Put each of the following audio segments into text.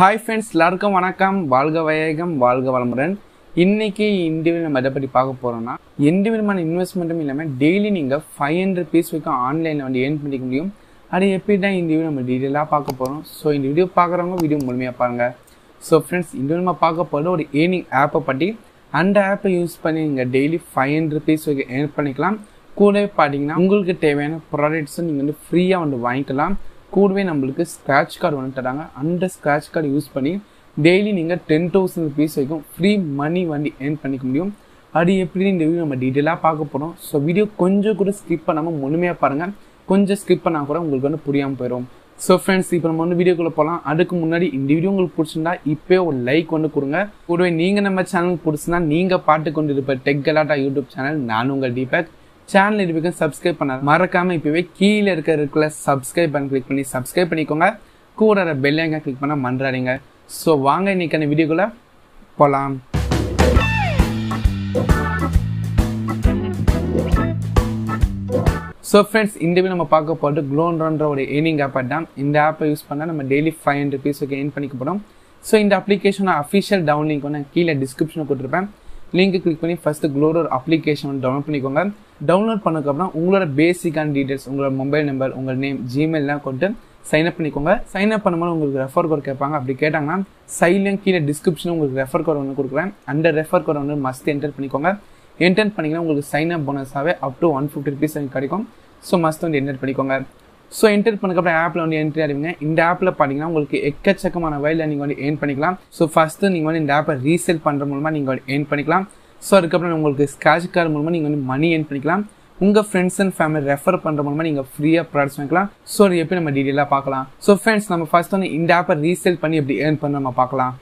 hi friends எல்லாருக்கும் வணக்கம் வாழ்க வையகம் வாழ்க வளமுடன் இன்னைக்கு இண்டிவிஜுவல் நம்ம எதை பற்றி பார்க்க போகிறோம்னா எந்த விதமான இன்வெஸ்ட்மெண்ட்டும் இல்லாமல் டெய்லி நீங்கள் ஃபைவ் ஹண்ட்ரட் பீஸ் வரைக்கும் ஆன்லைனில் வந்து ஏர்ன் பண்ணிக்க முடியும் அது எப்படி தான் இந்த வீடியோ நம்ம டீட்டெயிலாக பார்க்க போகிறோம் ஸோ இந்த வீடியோ பார்க்குறவங்க வீடியோ முழுமையாக பாருங்கள் ஸோ ஃப்ரெண்ட்ஸ் இந்த நம்ம பார்க்க போகிறது ஒரு ஏர்னிங் ஆப்பை பற்றி அந்த ஆப்பை யூஸ் பண்ணி நீங்கள் டெய்லி ஃபைவ் ஹண்ட்ரட் பீஸ் வரைக்கும் ஏர்ன் பண்ணிக்கலாம் கூடவே பார்த்தீங்கன்னா உங்களுக்கு தேவையான ப்ராடக்ட்ஸும் நீங்கள் வந்து ஃப்ரீயாக வந்து வாங்கிக்கலாம் கூடவே நம்மளுக்கு ஸ்க்ராட்ச் கார்டு வந்து தராங்க அந்த ஸ்க்ராட்ச் கார்டு யூஸ் பண்ணி டெய்லி நீங்கள் டென் தௌசண்ட் ருபீஸ் வரைக்கும் ஃப்ரீ மணி வந்து ஏர்ன் பண்ணிக்க முடியும் அது எப்படி இந்த வீடியோ நம்ம டீட்டெயிலாக பார்க்க போகிறோம் ஸோ வீடியோ கொஞ்சம் கூட ஸ்கிப் பண்ணாமல் முழுமையாக பாருங்கள் கொஞ்சம் ஸ்கிப் பண்ணால் கூட உங்களுக்கு வந்து புரியாமல் போயிடும் ஸோ ஃப்ரெண்ட்ஸ் இப்போ நம்ம வந்து வீடியோக்குள்ளே போகலாம் அதுக்கு முன்னாடி இந்த வீடியோ உங்களுக்கு பிடிச்சிருந்தா இப்போ ஒரு லைக் வந்து கொடுங்க கூடவே நீங்கள் நம்ம சேனலுக்கு பிடிச்சிருந்தா நீங்கள் பாட்டு கொண்டு இருப்ப டெக் கலாட்டா யூடியூப் சேனல் நான் உங்கள் தீபக் சேனல் இது வரைக்கும் சப்ஸ்கிரைப் பண்ண மறக்காம இப்பவே கீழே இருக்க இருக்குல்ல சப்ஸ்கிரைப் பண்ணி கிளிக் பண்ணி சப்ஸ்கிரைப் பண்ணிக்கோங்க கூட பெல் ஐங்க கிளிக் பண்ண மன்றாடிங்க ஸோ வாங்க இன்னைக்கான வீடியோக்குள்ள போகலாம் ஸோ ஃப்ரெண்ட்ஸ் இந்த வீடியோ நம்ம பார்க்க போகிறது க்ளோன்றன்ற ஒரு ஏர்னிங் ஆப் தான் இந்த ஆப்பை யூஸ் பண்ணால் நம்ம டெய்லி ஃபைவ் ஹண்ட்ரட் ருபீஸுக்கு ஏர்ன் பண்ணிக்க போகிறோம் ஸோ இந்த அப்ளிகேஷனை அஃபிஷியல் டவுன் லிங்க் வந்து கீழே டிஸ்கிரிப்ஷனில் கொடுத்துருப்பேன் லிங்க் கிளிக் பண்ணி ஃபஸ்ட்டு க்ளோரோட அப்ளிகேஷன் வந்து டவுன்லோட் பண்ணிக்கோங்க டவுன்லோட் பண்ணதுக்கப்புறம் உங்களோட பேசிக்கான டீட்டெயில்ஸ் உங்களோட மொபைல் நம்பர் உங்கள் நேம் ஜிமெயிலாம் கொண்டு சைன் அப் பண்ணிக்கோங்க சைன் அப் பண்ணும்போது உங்களுக்கு ரெஃபர் கோட் கேட்பாங்க அப்படி கேட்டாங்கன்னா சைட்லையும் கீழே டிஸ்கிரிப்ஷனில் உங்களுக்கு ரெஃபர் கோட் ஒன்று கொடுக்குறேன் அந்த ரெஃபர் கோட் வந்து மஸ்ட் என்டர் பண்ணிக்கோங்க என்டர் பண்ணிங்கன்னா உங்களுக்கு சைன் அப் போனஸாகவே up to one fifty rupees கிடைக்கும் ஸோ மஸ்ட் வந்து என்டர் பண்ணிக்கோங்க ஸோ என்டர் பண்ணக்கப்புறம் ஆப்பில் வந்து என்ட்ரி ஆடுவீங்க இந்த ஆப்பில் பார்த்தீங்கன்னா உங்களுக்கு எக்கச்சக்கமான வயலில் நீங்கள் வந்து ஏர்ன் பண்ணிக்கலாம் ஸோ ஃபஸ்ட்டு நீங்கள் வந்து இந்த ஆப்பை ரீசேல் பண்ணுற மூலமாக நீங்கள் வந்து ஏர்ன் பண்ணிக்கலாம் ஸோ அதுக்கப்புறம் உங்களுக்கு ஸ்க்ராட்ச் கார்டு மூலமாக நீங்கள் வந்து மணி ஏர்ன் பண்ணிக்கலாம் உங்கள் ஃப்ரெண்ட்ஸ் அண்ட் ஃபேமிலி ரெஃபர் பண்ணுற மூலமாக நீங்கள் ஃப்ரீயாக ப்ராடக்ட்ஸ் வாங்கிக்கலாம் ஸோ அது எப்படி நம்ம டீட்டெயிலாக பார்க்கலாம் ஸோ ஃப்ரெண்ட்ஸ் நம்ம ஃபர்ஸ்ட் வந்து இந்த ஆப்பை ரீசேல் பண்ணி எப்படி ஏர்ன் பண்ண நம்ம பார்க்கலாம்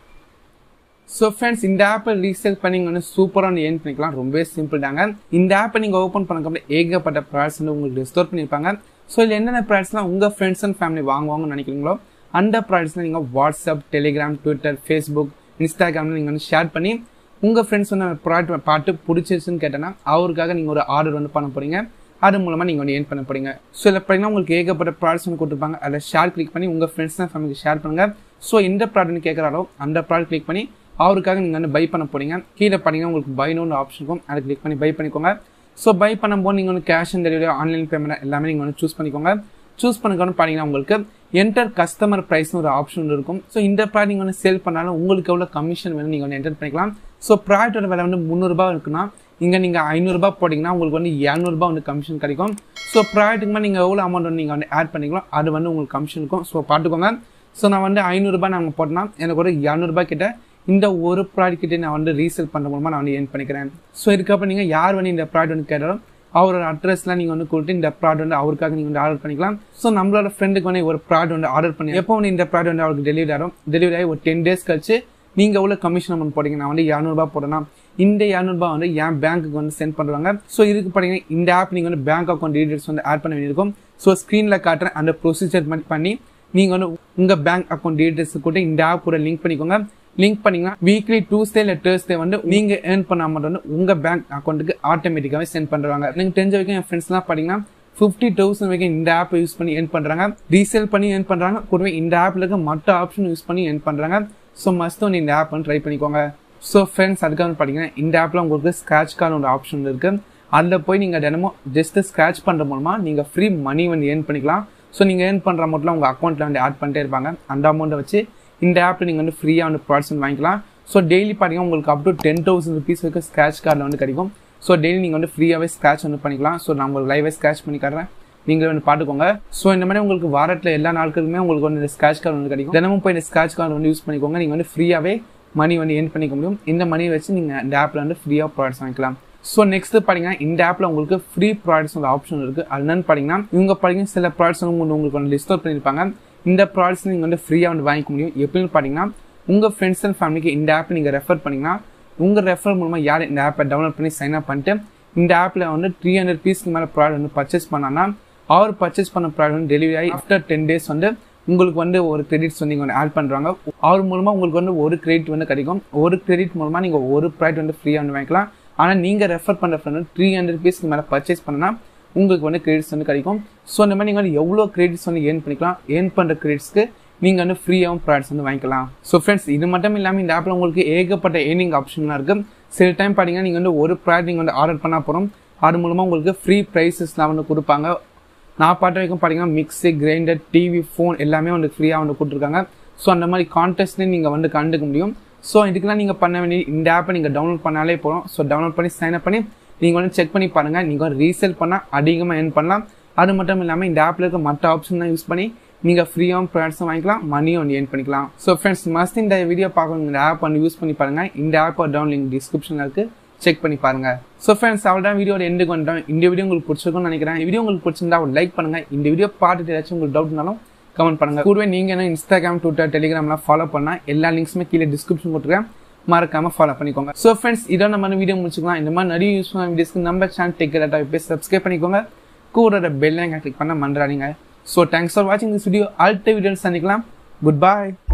ஸோ ஃப்ரெண்ட்ஸ் இந்த ஆப்பை ரீசேல் பண்ணி நீங்கள் வந்து சூப்பராக வந்து ஏர்ன் பண்ணிக்கலாம் ரொம்பவே சிம்பிள் தாங்க இந்த ஆப்பை நீங்கள் ஓப்பன் பண்ணக்கப்புறம் ஏகப்பட்ட ப்ராடக்ட்ஸ் வந்து உங்களுக்கு ஸ்டோர் பண்ணியிருப்பாங்க ஸோ இதில் என்னென்ன ப்ராடக்ட்ஸ்லாம் உங்கள் ஃப்ரெண்ட்ஸ் அண்ட் ஃபேமிலி வாங்குவாங்கன்னு நினைக்கிறீங்களோ அந்த ப்ராடக்ட்ஸ்லாம் நீங்கள் வாட்ஸ்அப் டெலிகிராம் ட்விட்டர் ஃபேஸ்புக் இன்ஸ்டாகிராமில் நீங்கள் வந்து ஷேர் பண்ணி உங்கள் ஃப்ரெண்ட்ஸ் வந்து ப்ராடக்ட் பார்த்து பிடிச்சிருச்சுன்னு கேட்டேன்னா அவருக்காக நீங்கள் ஒரு ஆர்டர் வந்து பண்ண போகிறீங்க அது மூலமாக நீங்கள் வந்து ஏர்ன் பண்ண போகிறீங்க ஸோ இதில் பார்த்தீங்கன்னா உங்களுக்கு ஏகப்பட்ட ப்ராடக்ட்ஸ் வந்து கொடுத்துருப்பாங்க அதில் ஷேர் கிளிக் பண்ணி உங்கள் ஃப்ரெண்ட்ஸ் அண்ட் ஃபேமிலிக்கு ஷேர் பண்ணுங்கள் ஸோ எந்த ப்ராடக்ட்னு கேட்குறாரோ அந்த ப்ராடக்ட் கிளிக் பண்ணி அவருக்காக நீங்கள் வந்து பை பண்ண போகிறீங்க கீழே பார்த்தீங்கன்னா உங்களுக்கு பைனோன்னு ஆப்ஷன் இருக்கும் அதை கிளிக் பண்ணி பை பண்ணிக்கோங்க ஸோ பை பண்ணும்போது நீங்கள் வந்து cash on delivery online payment எல்லாமே நீங்கள் வந்து சூஸ் பண்ணிக்கோங்க சூஸ் பண்ணிக்கணும் பார்த்தீங்கன்னா உங்களுக்கு என்டர் கஸ்டமர் ப்ரைஸ்னு ஒரு ஆப்ஷன் இருக்கும் ஸோ இந்த ப்ராடக்ட் நீங்கள் வந்து சேல் பண்ணாலும் உங்களுக்கு எவ்வளோ கமிஷன் வேணும் நீங்கள் வந்து என்டர் பண்ணிக்கலாம் ஸோ ப்ராடக்டோட விலை வந்து முந்நூறுபா இருக்குன்னா இங்கே நீங்கள் ஐநூறுரூபா போட்டிங்கன்னா உங்களுக்கு வந்து இரநூறுபா வந்து கமிஷன் கிடைக்கும் ஸோ ப்ராடக்ட்டுக்கு மேலே நீங்கள் எவ்வளோ அமௌண்ட் வந்து நீங்கள் வந்து ஆட் பண்ணிக்கலாம் அது வந்து உங்களுக்கு கமிஷன் இருக்கும் ஸோ பார்த்துக்கோங்க ஸோ நான் வந்து ஐநூறுரூபா நாங்கள் போட்டோன்னா எனக்கு ஒரு இரநூறுபா கிட்ட இந்த ஒரு ப்ராடக்ட் கிட்டே நான் வந்து ரீசேல் பண்ணுற மூலமாக நான் வந்து ஏர்ன் பண்ணிக்கிறேன் ஸோ இதுக்கப்புறம் நீங்கள் யார் வந்து இந்த ப்ராடக்ட் வந்து கேட்டாலும் அவரோட அட்ரஸ்லாம் நீங்கள் வந்து கொடுத்து இந்த ப்ராடக்ட் வந்து அவருக்காக நீங்கள் வந்து ஆர்டர் பண்ணிக்கலாம் ஸோ நம்மளோட ஃப்ரெண்டுக்கு வந்து ஒரு ப்ராடக்ட் வந்து ஆர்டர் பண்ணி எப்போ வந்து இந்த ப்ராடக்ட் வந்து அவருக்கு டெலிவரி ஆகும் டெலிவரி ஆகி ஒரு டென் டேஸ் கழிச்சு நீங்கள் எவ்வளோ கமிஷன் அமௌண்ட் போட்டீங்க நான் வந்து இரநூறுபா போடணும் இந்த இரநூறுபா வந்து என் பேங்க்குக்கு வந்து சென்ட் பண்ணுவாங்க ஸோ இதுக்கு பார்த்தீங்கன்னா இந்த ஆப் நீங்கள் வந்து பேங்க் அக்கௌண்ட் டீடைல்ஸ் வந்து ஆட் பண்ண வேண்டியிருக்கும் ஸோ ஸ்க்ரீனில் காட்டுறேன் அந்த ப்ரொசீஜர் மாதிரி பண்ணி நீங்கள் வந்து உங்கள் பேங்க் அக்கௌண்ட் டீடைல்ஸ் கூட இந்த ஆப் கூட லிங்க் பண்ணிக்கோங்க லிங்க் பண்ணீங்கன்னா வீக்லி டூஸ்டே இல்லை தேர்ஸ்டே வந்து நீங்க ஏர்ன் பண்ண அமௌண்ட் வந்து உங்க பேங்க் அக்கௌண்ட்டுக்கு ஆட்டோமேட்டிக்காவே சென்ட் பண்றாங்க நீங்க தெரிஞ்ச வரைக்கும் என் ஃப்ரெண்ட்ஸ்லாம் பாத்தீங்கன்னா ஃபிஃப்டி தௌசண்ட் வரைக்கும் இந்த ஆப் யூஸ் பண்ணி ஏர்ன் பண்றாங்க ரீசேல் பண்ணி ஏர்ன் பண்றாங்க கூடவே இந்த ஆப்ல இருக்க மற்ற ஆப்ஷன் யூஸ் பண்ணி ஏர்ன் பண்றாங்க ஸோ மஸ்ட் வந்து இந்த ஆப் வந்து ட்ரை பண்ணிக்கோங்க ஸோ ஃப்ரெண்ட்ஸ் அதுக்காக பார்த்தீங்கன்னா இந்த ஆப்ல உங்களுக்கு ஸ்க்ராட்ச் கார்டு ஒரு ஆப்ஷன் இருக்கு அதில் போய் நீங்கள் தினமும் ஜஸ்ட் ஸ்க்ராட்ச் பண்ணுற மூலமா நீங்கள் ஃப்ரீ மணி வந்து ஏர்ன் பண்ணிக்கலாம் ஸோ நீங்கள் ஏர்ன் பண்ணுற அமௌண்ட்லாம் உங்கள் அக்கௌண்ட்டில் வந்து ஆட் பண்ணிட்டே இருப்பாங்க அந்த அமௌண்ட்டை வச்சு இந்த ஆப்பில் நீங்கள் வந்து ஃப்ரீயாக வந்து ப்ராடக்ட்ஸ் வாங்கிக்கலாம் ஸோ டெய்லி பார்த்தீங்கன்னா உங்களுக்கு up to ten thousand rupees வரைக்கும் ஸ்க்ராட்ச் கார்டில் வந்து கிடைக்கும் ஸோ டெய்லி நீங்கள் வந்து ஃப்ரீயாகவே ஸ்க்ராட்ச் வந்து பண்ணிக்கலாம் ஸோ நான் உங்களுக்கு லைவாக ஸ்க்ராட்ச் பண்ணி காட்டுறேன் நீங்களே வந்து பார்த்துக்கோங்க ஸோ இந்த மாதிரி உங்களுக்கு வாரத்தில் எல்லா நாட்களுமே உங்களுக்கு வந்து இந்த ஸ்க்ராட்ச் கார்டு வந்து கிடைக்கும் தினமும் போய் இந்த ஸ்க்ராட்ச் கார்டு வந்து யூஸ் பண்ணிக்கோங்க நீங்கள் வந்து ஃப்ரீயாகவே மணி வந்து ஏர்ன் பண்ணிக்க முடியும் இந்த மணியை வச்சு நீங்கள் இந்த ஆப்பில் வந்து ஃப்ரீயாக ப்ராடக்ட்ஸ் வாங்கிக்கலாம் ஸோ நெக்ஸ்ட் பார்த்தீங்கன்னா இந்த ஆப்பில் உங்களுக்கு ஃப்ரீ ப்ராடக்ட்ஸ் ஒரு ஆப்ஷன் இருக்குது அது என்னன்னு பார்த்தீங்கன்னா இவங்க பார்த்தீங்கன்னா சில ப்ராடக்ட்ஸ் வந்து உங்களுக்கு வந்து லிஸ்ட் அவுட் பண்ணியிருப்பாங்க இந்த ப்ராடக்ட்ஸ் நீங்கள் வந்து ஃப்ரீயாக வந்து வாங்கிக்க முடியும் எப்படின்னு பார்த்தீங்கன்னா உங்கள் ஃப்ரெண்ட்ஸ் அண்ட் ஃபேமிலிக்கு இந்த ஆப் நீங்கள் ரெஃபர் பண்ணிங்கன்னா உங்கள் ரெஃபர் மூலமாக யார் இந்த ஆப்பை டவுன்லோட் பண்ணி சைன் அப் பண்ணிட்டு இந்த ஆப்பில் வந்து த்ரீ ஹண்ட்ரட் பீஸ்க்கு மேலே ப்ராடக்ட் வந்து பர்ச்சேஸ் பண்ணான்னா அவர் பர்ச்சேஸ் பண்ண ப்ராடக்ட் வந்து டெலிவரி ஆகி ஆஃப்டர் டென் டேஸ் வந்து உங்களுக்கு வந்து ஒரு கிரெடிட்ஸ் வந்து நீங்கள் ஆட் பண்ணுறாங்க அவர் மூலமாக உங்களுக்கு வந்து ஒரு கிரெடிட் வந்து கிடைக்கும் ஒரு கிரெடிட் மூலமாக நீங்கள் ஒரு ப்ராடக்ட் வந்து ஃப்ரீயாக வந்து வாங்கிக்கலாம் ஆனால் நீங்கள் ரெஃபர் பண்ணுற ஃப்ரெண்ட் த்ரீ ஹண்ட்ரட் ருபீஸ்க்கு மேலே பர்ச்சேஸ் பண்ணனா உங்களுக்கு வந்து கிரெடிட்ஸ் வந்து கிடைக்கும் ஸோ இந்த மாதிரி நீங்கள் வந்து எவ்வளோ கிரெடிட்ஸ் வந்து ஏர்ன் பண்ணிக்கலாம் ஏர்ன் பண்ணுற கிரெடிட்ஸ்க்கு நீங்கள் வந்து ஃப்ரீயாகவும் ப்ராடக்ட்ஸ் வந்து வாங்கிக்கலாம் ஸோ ஃப்ரெண்ட்ஸ் இது மட்டும் இல்லாமல் இந்த ஆப்பில் உங்களுக்கு ஏகப்பட்ட ஏர்னிங் ஆப்ஷன்லாம் இருக்குது சில டைம் பார்த்தீங்கன்னா நீங்கள் வந்து ஒரு ப்ராடக்ட் நீங்கள் வந்து ஆர்டர் பண்ணால் போகிறோம் அது மூலமாக உங்களுக்கு ஃப்ரீ ப்ரைஸஸ்லாம் வந்து கொடுப்பாங்க நான் பார்த்த வரைக்கும் பார்த்தீங்கன்னா மிக்ஸி கிரைண்டர் டிவி ஃபோன் எல்லாமே வந்து ஃப்ரீயாக வந்து கொடுத்துருக்காங்க ஸோ அந்த மாதிரி கான்டெஸ்ட்லேயும் நீங்கள் வந்து கண்டுக்க முடியும் ஸோ இதுக்கெல்லாம் நீங்கள் பண்ண வேண்டிய இந்த ஆப்பை நீங்கள் டவுன்லோட் பண்ணாலே போதும் ஸோ டவுன்லோட் பண்ணி சைன் அப் பண்ணி நீங்கள் வந்து செக் பண்ணி பாருங்கள் நீங்கள் வந்து ரீசேல் பண்ணால் அதிகமாக ஏர்ன் பண்ணலாம் அது மட்டும் இல்லாமல் இந்த ஆப்பில் இருக்க மற்ற ஆப்ஷன்லாம் யூஸ் பண்ணி நீங்கள் ஃப்ரீயாகவும் ப்ராடக்ட்ஸும் வாங்கிக்கலாம் மணியும் வந்து ஏர்ன் பண்ணிக்கலாம் ஸோ ஃப்ரெண்ட்ஸ் மஸ்ட் இந்த வீடியோ பார்க்கணும் இந்த ஆப் வந்து யூஸ் பண்ணி பாருங்கள் இந்த ஆப்போட டவுன் லிங்க் டிஸ்கிரிப்ஷனில் இருக்குது செக் பண்ணி பாருங்க ஸோ ஃப்ரெண்ட்ஸ் அவ்வளோதான் வீடியோட எண்டுக்கு வந்துட்டோம் இந்த வீடியோ உங்களுக்கு பிடிச்சிருக்கும்னு நினைக்கிறேன் இந்த வீடியோ உங்களுக்கு பிடிச்சிருந்தா ஒரு லைக் பண்ணுங்க இந்த வீடியோ பார்த்துட்டு ஏதாச்சும் உங்களுக்கு டவுட் இருந்தாலும் கமெண்ட் பண்ணுங்க கூடவே நீங்க என்ன இன்ஸ்டாகிராம் ட்விட்டர் டெலிகிராம்லாம் ஃபாலோ பண்ணா எல்லா லிங்க்ஸுமே கீழே டிஸ்கிரிப்ஷன் கொடுத்துருக்கேன் மறக்காம ஃபாலோ பண்ணிக்கோங்க ஸோ ஃப்ரெண்ட்ஸ் இதோ நம்ம வீடியோ முடிச்சுக்கலாம் இந்த மாதிரி நிறைய யூஸ்ஃபுல்லான வீடியோஸ்க்கு நம்ம சேனல் டெக் டேட்டா போய் சப்ஸ்கிரைப் பண்ணிக்கோங்க கூட பெல் கிளிக் பண்ண மன்றாடிங்க ஸோ தேங்க்ஸ் ஃபார் வாட்சிங் திஸ் வீடியோ அடுத்த வீடியோ சந்திக்கலாம் குட் பை